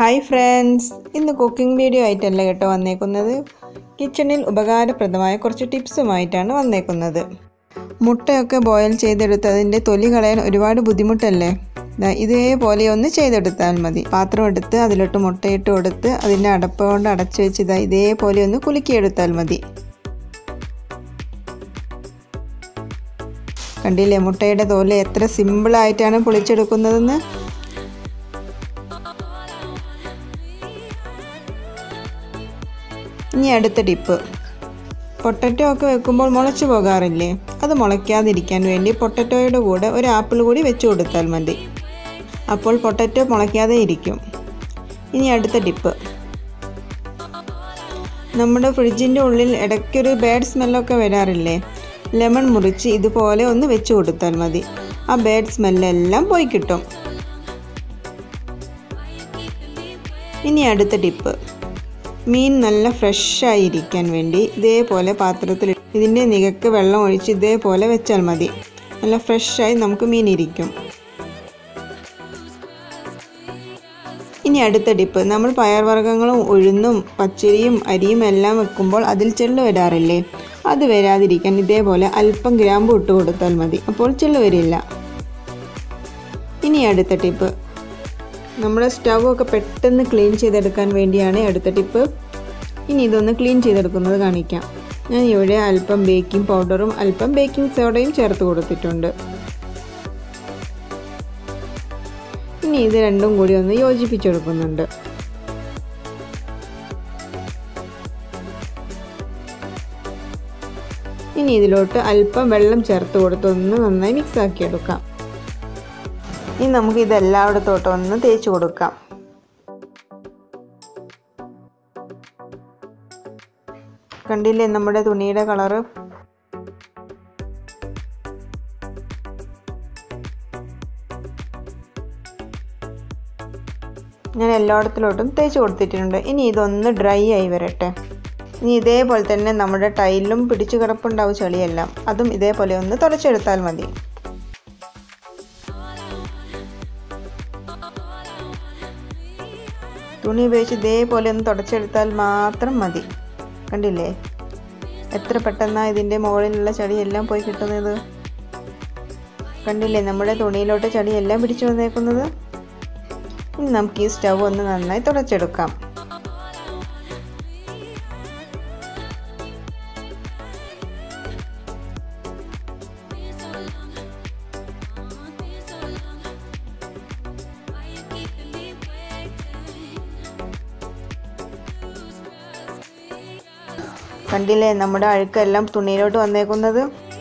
hi friends ഇന്ന് cooking video ആയിട്ടല്ല കേട്ടോ വന്നേക്കുന്നത് കിച്ചണിൽ ഉപകാരപ്രദമായ കുറച്ച് ടിപ്സുമായിട്ടാണ് വന്നേക്കുന്നത് മുട്ടയൊക്കെ ബോയിൽ ചെയ്തെടുത്ത് അതിൻ്റെ തൊലി കളയാൻ ഒരുപാട് ബുദ്ധിമുട്ടല്ലേ ദാ ഇതേപോലെ ഒന്ന് ചെയ്തെടുത്താൽ മതി പാത്രം എടുത്ത് അതിലോട്ട് മുട്ടയിട്ട് കൊടുത്ത് അതിൻ്റെ അടപ്പ് കൊണ്ട് അടച്ചു വെച്ച് ഇതാ ഇതേപോലെ ഒന്ന് കുലുക്കിയെടുത്താൽ മതി കണ്ടില്ലേ മുട്ടയുടെ തോല് എത്ര സിമ്പിളായിട്ടാണ് പൊളിച്ചെടുക്കുന്നതെന്ന് ഇനി അടുത്ത ടിപ്പ് പൊട്ടറ്റോ ഒക്കെ വെക്കുമ്പോൾ മുളച്ചു പോകാറില്ലേ അത് മുളയ്ക്കാതിരിക്കാൻ വേണ്ടി പൊട്ടറ്റോയുടെ കൂടെ ഒരു ആപ്പിൾ കൂടി വെച്ച് കൊടുത്താൽ മതി അപ്പോൾ പൊട്ടറ്റോ മുളയ്ക്കാതെ ഇരിക്കും ഇനി അടുത്ത ടിപ്പ് നമ്മുടെ ഫ്രിഡ്ജിൻ്റെ ഉള്ളിൽ ഇടയ്ക്കൊരു ബാഡ് സ്മെല്ലൊക്കെ വരാറില്ലേ ലെമൺ മുറിച്ച് ഇതുപോലെ ഒന്ന് വെച്ച് കൊടുത്താൽ മതി ആ ബാഡ് സ്മെല്ലെല്ലാം പോയി കിട്ടും ഇനി അടുത്ത ടിപ്പ് മീൻ നല്ല ഫ്രഷായിരിക്കാൻ വേണ്ടി ഇതേപോലെ പാത്രത്തിൽ ഇതിൻ്റെ നികക്ക് വെള്ളം ഒഴിച്ച് ഇതേപോലെ വെച്ചാൽ മതി നല്ല ഫ്രഷായി നമുക്ക് മീൻ ഇരിക്കും ഇനി അടുത്ത ടിപ്പ് നമ്മൾ പയർവർഗ്ഗങ്ങളും ഉഴുന്നും പച്ചരിയും അരിയും എല്ലാം വെക്കുമ്പോൾ അതിൽ ചെള്ള് വരാറില്ലേ അത് വരാതിരിക്കാൻ ഇതേപോലെ അല്പം ഗ്രാമ്പ് ഇട്ട് കൊടുത്താൽ മതി അപ്പോൾ ചെള്ള് വരില്ല ഇനി അടുത്ത ടിപ്പ് നമ്മുടെ സ്റ്റവ് ഒക്കെ പെട്ടെന്ന് ക്ലീൻ ചെയ്തെടുക്കാൻ വേണ്ടിയാണ് അടുത്ത ടിപ്പ് ഇനി ഇതൊന്ന് ക്ലീൻ ചെയ്തെടുക്കുന്നത് കാണിക്കാം ഞാൻ ഇവിടെ അല്പം ബേക്കിംഗ് പൗഡറും അല്പം ബേക്കിംഗ് സോഡയും ചേർത്ത് കൊടുത്തിട്ടുണ്ട് ഇനി ഇത് രണ്ടും കൂടി ഒന്ന് യോജിപ്പിച്ചെടുക്കുന്നുണ്ട് ഇനി ഇതിലോട്ട് അല്പം വെള്ളം ചേർത്ത് കൊടുത്ത് ഒന്ന് നന്നായി മിക്സ് ആക്കി എടുക്കാം ഇനി നമുക്ക് ഇത് എല്ലായിടത്തോട്ടും ഒന്ന് തേച്ച് കൊടുക്കാം കണ്ടില്ലേ നമ്മുടെ തുണിയുടെ കളറ് ഞാൻ എല്ലായിടത്തിലോട്ടും തേച്ച് കൊടുത്തിട്ടുണ്ട് ഇനി ഇതൊന്ന് ഡ്രൈ ആയി വരട്ടെ ഇനി ഇതേപോലെ തന്നെ നമ്മുടെ ടൈലിലും പിടിച്ചു കിടപ്പുണ്ടാവും ചെളിയെല്ലാം അതും ഇതേപോലെ ഒന്ന് തുടച്ചെടുത്താൽ മതി തുണി ഉപയോഗിച്ച് ഇതേപോലെ ഒന്ന് തുടച്ചെടുത്താൽ മാത്രം മതി കണ്ടില്ലേ എത്ര പെട്ടെന്നാണ് ഇതിൻ്റെ മുകളിലുള്ള ചളിയെല്ലാം പോയി കിട്ടുന്നത് കണ്ടില്ലേ നമ്മുടെ തുണിയിലോട്ട് ചളിയെല്ലാം പിടിച്ചു വന്നേക്കുന്നത് ഇനി നമുക്ക് ഈ സ്റ്റവ് ഒന്ന് നന്നായി തുടച്ചെടുക്കാം കണ്ടില്ലേ നമ്മുടെ അഴുക്കെല്ലാം തുണിയിലോട്ട് വന്നേക്കുന്നത്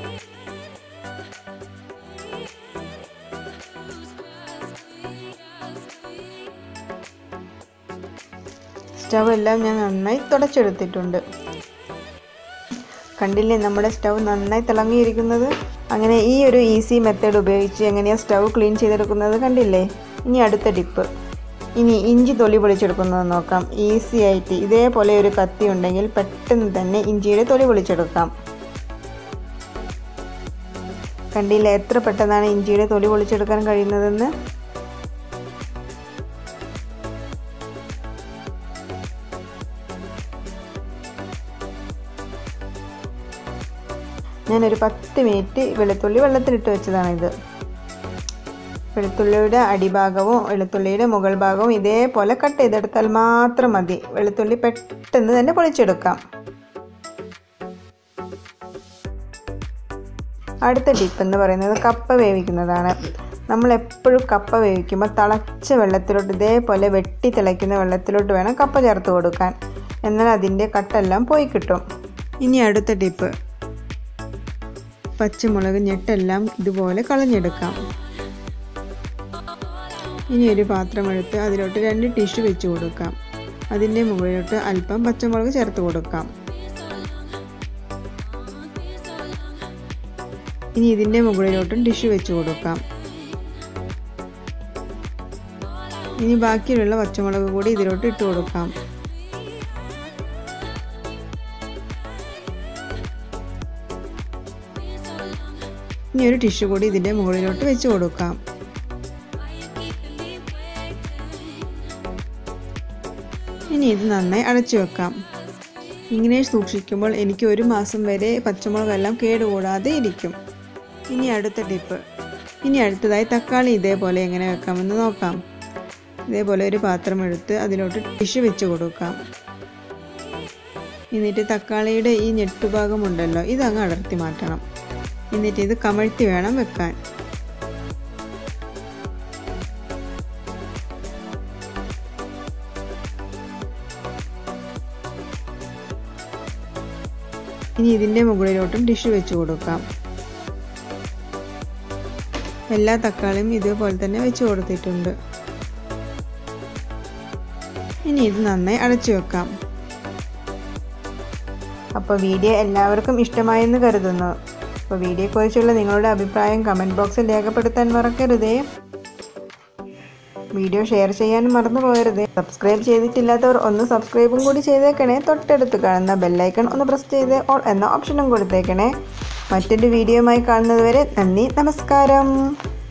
സ്റ്റവ് എല്ലാം ഞാൻ നന്നായി തുടച്ചെടുത്തിട്ടുണ്ട് കണ്ടില്ലേ നമ്മുടെ സ്റ്റവ് നന്നായി തിളങ്ങിയിരിക്കുന്നത് അങ്ങനെ ഈ ഒരു ഈസി മെത്തേഡ് ഉപയോഗിച്ച് എങ്ങനെയാണ് സ്റ്റവ് ക്ലീൻ ചെയ്തെടുക്കുന്നത് കണ്ടില്ലേ ഇനി അടുത്ത ടിപ്പ് ഇനി ഇഞ്ചി തൊലി പൊളിച്ചെടുക്കുന്നത് നോക്കാം ഈസി ആയിട്ട് ഇതേപോലെ ഒരു കത്തി ഉണ്ടെങ്കിൽ പെട്ടെന്ന് തന്നെ ഇഞ്ചിയുടെ തൊലി പൊളിച്ചെടുക്കാം കണ്ടില്ല എത്ര പെട്ടെന്നാണ് ഇഞ്ചിയുടെ തൊലി പൊളിച്ചെടുക്കാൻ കഴിയുന്നതെന്ന് ഞാനൊരു പത്ത് മിനിറ്റ് വെളുത്തുള്ളി വെള്ളത്തിലിട്ട് വെച്ചതാണിത് വെളുത്തുള്ളിയുടെ അടിഭാഗവും വെളുത്തുള്ളിയുടെ മുകൾ ഭാഗവും ഇതേപോലെ കട്ട് ചെയ്തെടുത്താൽ മാത്രം മതി വെളുത്തുള്ളി പെട്ടെന്ന് തന്നെ പൊളിച്ചെടുക്കാം അടുത്ത ടിപ്പ് എന്ന് പറയുന്നത് കപ്പ വേവിക്കുന്നതാണ് നമ്മൾ എപ്പോഴും കപ്പ വേവിക്കുമ്പോൾ തിളച്ച വെള്ളത്തിലോട്ട് ഇതേപോലെ വെട്ടി തിളയ്ക്കുന്ന വെള്ളത്തിലോട്ട് വേണം കപ്പ ചേർത്ത് കൊടുക്കാൻ എന്നാൽ അതിൻ്റെ കട്ടെല്ലാം പോയി കിട്ടും ഇനി അടുത്ത ടിപ്പ് പച്ചമുളക് ഞെട്ടെല്ലാം ഇതുപോലെ കളഞ്ഞെടുക്കാം ഇനി ഒരു പാത്രം എടുത്ത് അതിലോട്ട് രണ്ട് ടിഷ്യൂ വെച്ച് കൊടുക്കാം അതിൻ്റെ മുകളിലോട്ട് അല്പം പച്ചമുളക് ചേർത്ത് കൊടുക്കാം ഇനി ഇതിൻ്റെ മുകളിലോട്ടും ടിഷ്യൂ വെച്ച് കൊടുക്കാം ഇനി ബാക്കിയുള്ള പച്ചമുളക് കൂടി ഇതിലോട്ട് ഇട്ട് കൊടുക്കാം ഇനി ഒരു ടിഷ്യൂ കൂടി ഇതിൻ്റെ മുകളിലോട്ട് വെച്ച് കൊടുക്കാം ഇനി ഇത് നന്നായി അടച്ചു വെക്കാം ഇങ്ങനെ സൂക്ഷിക്കുമ്പോൾ എനിക്ക് ഒരു മാസം വരെ പച്ചമുളകെല്ലാം കേടുകൂടാതെ ഇരിക്കും ഇനി അടുത്ത ടിപ്പ് ഇനി അടുത്തതായി തക്കാളി ഇതേപോലെ എങ്ങനെ വെക്കാമെന്ന് നോക്കാം ഇതേപോലെ ഒരു പാത്രം എടുത്ത് അതിലോട്ട് ടിഷ് വെച്ച് കൊടുക്കാം എന്നിട്ട് തക്കാളിയുടെ ഈ ഞെട്ടുഭാഗമുണ്ടല്ലോ ഇതങ്ങ് അടർത്തി മാറ്റണം എന്നിട്ട് ഇത് കമഴ്ത്തി വേണം വെക്കാൻ ഇനി ഇതിൻ്റെ മുകളിലോട്ടും ഡിഷ് വെച്ച് കൊടുക്കാം എല്ലാ തക്കാളിയും ഇതേപോലെ തന്നെ വെച്ച് കൊടുത്തിട്ടുണ്ട് ഇനി ഇത് നന്നായി അടച്ചു വെക്കാം അപ്പോൾ വീഡിയോ എല്ലാവർക്കും ഇഷ്ടമായെന്ന് കരുതുന്നു അപ്പോൾ വീഡിയോയെക്കുറിച്ചുള്ള നിങ്ങളുടെ അഭിപ്രായം കമൻറ്റ് ബോക്സിൽ രേഖപ്പെടുത്താൻ മറക്കരുതേ വീഡിയോ ഷെയർ ചെയ്യാൻ മറന്നു പോകരുതേ സബ്സ്ക്രൈബ് ചെയ്തിട്ടില്ലാത്തവർ ഒന്ന് സബ്സ്ക്രൈബും കൂടി ചെയ്തേക്കണേ തൊട്ടടുത്ത് കാണുന്ന ബെല്ലൈക്കൺ ഒന്ന് പ്രസ് ചെയ്ത് ഓൾ എന്ന ഓപ്ഷനും കൊടുത്തേക്കണേ മറ്റൊരു വീഡിയോയുമായി കാണുന്നത് വരെ നന്ദി നമസ്കാരം